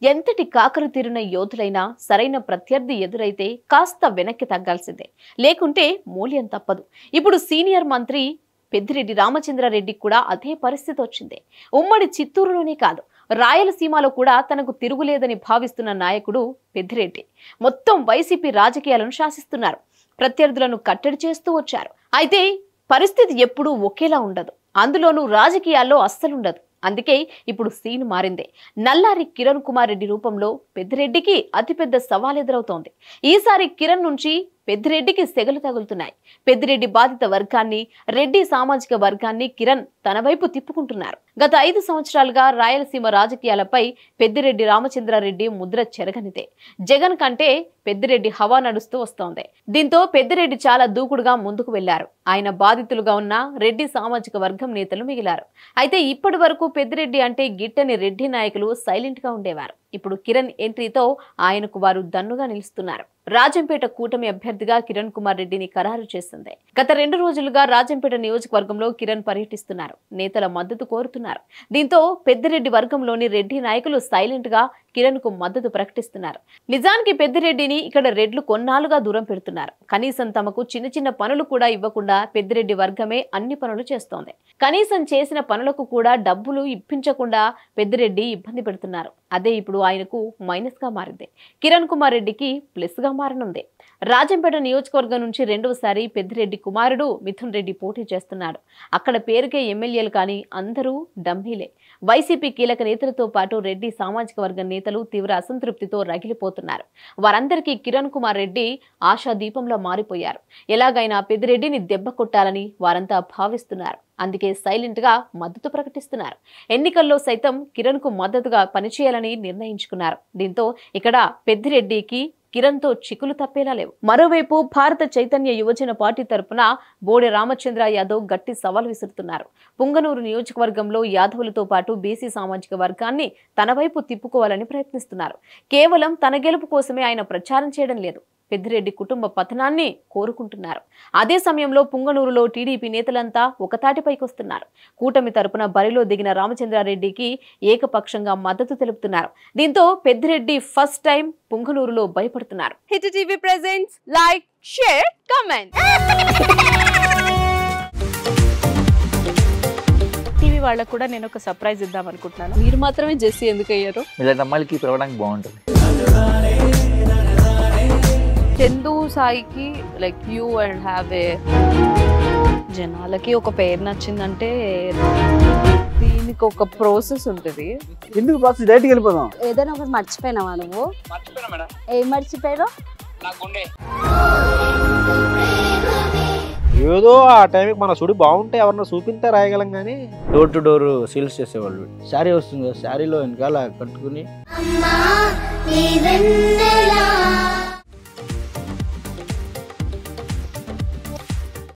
ఎంతటి కాకరు తీరిన యోధులైనా సరైన ప్రత్యర్థి ఎదురైతే కాస్త వెనక్కి తగ్గాల్సిందే లేకుంటే మూల్యం తప్పదు ఇప్పుడు సీనియర్ మంత్రి పెద్దిరెడ్డి రామచంద్రారెడ్డికి కూడా అదే పరిస్థితి వచ్చింది ఉమ్మడి చిత్తూరులోనే కాదు రాయలసీమలో కూడా తనకు తిరుగులేదని భావిస్తున్న నాయకుడు పెద్దిరెడ్డి మొత్తం వైసీపీ రాజకీయాలను శాసిస్తున్నారు ప్రత్యర్థులను కట్టడి చేస్తూ వచ్చారు అయితే పరిస్థితి ఎప్పుడూ ఒకేలా ఉండదు అందులోనూ రాజకీయాల్లో అస్సలుండదు అందుకే ఇప్పుడు సీన్ మారింది నల్లారి కిరణ్ కుమార్ రెడ్డి రూపంలో పెద్దిరెడ్డికి అతిపెద్ద సవాల్ ఎదురవుతోంది ఈసారి కిరణ్ నుంచి పెద్దిరెడ్డికి సెగలు తగులుతున్నాయి పెద్దిరెడ్డి బాధిత వర్గాన్ని రెడ్డి సామాజిక వర్గాన్ని కిరణ్ తన వైపు తిప్పుకుంటున్నారు గత ఐదు సంవత్సరాలుగా రాయలసీమ రాజకీయాలపై పెద్దిరెడ్డి రామచంద్రారెడ్డి ముద్ర చెరగనిదే జగన్ కంటే పెద్దిరెడ్డి హవా నడుస్తూ వస్తోంది దీంతో పెద్దిరెడ్డి చాలా దూకుడుగా ముందుకు వెళ్లారు ఆయన బాధితులుగా ఉన్న రెడ్డి సామాజిక వర్గం నేతలు మిగిలారు అయితే ఇప్పటి వరకు పెద్దిరెడ్డి అంటే గిట్టని రెడ్డి నాయకులు సైలెంట్ గా ఉండేవారు ఇప్పుడు కిరణ్ ఎంట్రీతో ఆయనకు వారు దన్నుగా నిలుస్తున్నారు రాజంపేట కూటమి అభ్యర్థిగా కిరణ్ కుమార్ రెడ్డిని ఖరారు చేసింది గత రెండు రోజులుగా రాజంపేట నియోజకవర్గంలో కిరణ్ పర్యటిస్తున్నారు నేతల మద్దతు కోరుతున్నారు దీంతో పెద్దిరెడ్డి వర్గంలోని రెడ్డి నాయకులు సైలెంట్ గా కిరణ్ కు మద్దతు ప్రకటిస్తున్నారు నిజానికి పెద్దిరెడ్డిని ఇక్కడ రెడ్లు కొన్నాళ్లుగా దూరం పెడుతున్నారు కనీసం తమకు చిన్న చిన్న పనులు కూడా ఇవ్వకుండా పెద్దిరెడ్డి వర్గమే అన్ని పనులు చేస్తోంది కనీసం చేసిన పనులకు కూడా డబ్బులు ఇప్పించకుండా పెద్దిరెడ్డి ఇబ్బంది పెడుతున్నారు అదే ఇప్పుడు ఆయనకు మైనస్ గా మారింది కిరణ్ కుమార్ రెడ్డికి ప్లస్ గా మారనుంది రాజంపేట నియోజకవర్గం నుంచి రెండవసారి పెద్దిరెడ్డి కుమారుడు మిథున్ రెడ్డి పోటీ చేస్తున్నాడు అక్కడ పేరుకే ఎమ్మెల్యేలు కానీ అందరూ డమ్మీలే వైసీపీ కీలక నేతలతో పాటు రెడ్డి సామాజిక వర్గం నేతలు తీవ్ర అసంతృప్తితో రగిలిపోతున్నారు వారందరికీ కిరణ్ కుమార్ రెడ్డి ఆశా దీపంలో మారిపోయారు ఎలాగైనా పెద్దిరెడ్డిని దెబ్బ కొట్టాలని వారంతా భావిస్తున్నారు అందుకే సైలెంట్ గా మద్దతు ప్రకటిస్తున్నారు ఎన్నికల్లో సైతం కిరణ్ కు మద్దతుగా పనిచేయాలని నిర్ణయించుకున్నారు దీంతో ఇక్కడ పెద్దిరెడ్డికి కిరణ్ తో చిక్కులు తప్పేలా లేవు మరోవైపు భారత చైతన్య యువజన పార్టీ తరపున బోడె రామచంద్ర యాదవ్ గట్టి సవాల్ విసురుతున్నారు పుంగనూరు నియోజకవర్గంలో యాదవులతో పాటు బీసీ సామాజిక వర్గాన్ని తన వైపు తిప్పుకోవాలని ప్రయత్నిస్తున్నారు కేవలం తన గెలుపు కోసమే ఆయన ప్రచారం చేయడం లేదు పెద్దిరెడ్డి కుటుంబ పతనాన్ని కోరుకుంటున్నారు అదే సమయంలో పుంగనూరులో టీడీపీ నేతలంతా ఒకతాటిపైకి వస్తున్నారు కూటమి తరపున బరిలో దిగిన రామచంద్రారెడ్డికి ఏకపక్షంగా మద్దతు తెలుపుతున్నారు దీంతో పెద్దిరెడ్డి ఫస్ట్ టైం పుంగనూరులో భయపడుతున్నారు Hit TV presents like share comment TV వాళ్ళకు కూడా నేను ఒక సర్ప్రైజ్ ఇద్దాం అనుకుంటున్నాను మీరు మాత్రమే జెస్సీ ఎందుకు అయ్యారు ఇలాంటి అమ్మాయిలకి పిలవడానికి బాగుంటుంది చందు సాయికి like you and have a జనాలకి ఒక పేరు నచ్చిందంటే దీనికి ఒక ప్రాసెస్ ఉంటుంది ఎందుకు ప్రాసెస్ డైరెక్ట్కి వెళ్ళిపోదాం ఏదైనా ఒకటి మర్చిపోయినావా నువ్వు ఏం మర్చిపోయావు ఏదో ఆ టైంకి మన సుడి బాగుంటే ఎవరన్నా చూపిస్తే రాయగలం కానీ డోర్ టు డోర్ సేల్స్ చేసేవాళ్ళు శారీ వస్తుంది కదా శారీలో వెనకాల కట్టుకుని అమ్మా నీవే